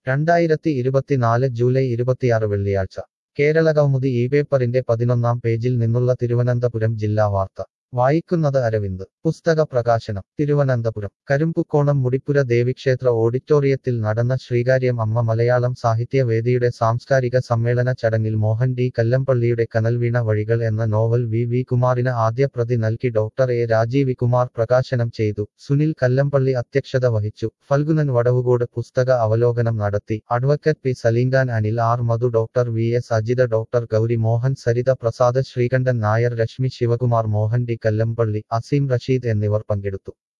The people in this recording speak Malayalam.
രണ്ടായിരത്തി ഇരുപത്തിനാല് ജൂലൈ ഇരുപത്തിയാറ് വെള്ളിയാഴ്ച കേരള കൗമുദി ഈ പേപ്പറിന്റെ പതിനൊന്നാം പേജിൽ നിന്നുള്ള തിരുവനന്തപുരം ജില്ലാ വാർത്ത വായിക്കുന്നത് അരവിന്ദ് പുസ്തക പ്രകാശനം തിരുവനന്തപുരം കരിമ്പുക്കോണം മുടിപ്പുര ദേവിക്ഷേത്ര ഓഡിറ്റോറിയത്തിൽ നടന്ന ശ്രീകാര്യം അമ്മ മലയാളം സാഹിത്യവേദിയുടെ സാംസ്കാരിക സമ്മേളന ചടങ്ങിൽ മോഹൻ ഡി കല്ലമ്പള്ളിയുടെ കനൽവീണ വഴികൾ എന്ന നോവൽ വി വി കുമാറിന് ആദ്യ പ്രതി നൽകി ഡോക്ടർ എ രാജീവ് കുമാർ പ്രകാശനം ചെയ്തു സുനിൽ കല്ലമ്പള്ളി അധ്യക്ഷത വഹിച്ചു ഫൽഗുനൻ വടവുകോട് പുസ്തക അവലോകനം നടത്തി advocate P Saleemkhan Anil R Madhu doctor V S Ajitha doctor Gauri Mohan Saritha Prasad Sreekantan Nair Reshmi Sivakumar Mohan D Kallampally Azeem Rasheed എന്നിവർ പങ്കെടുത്തു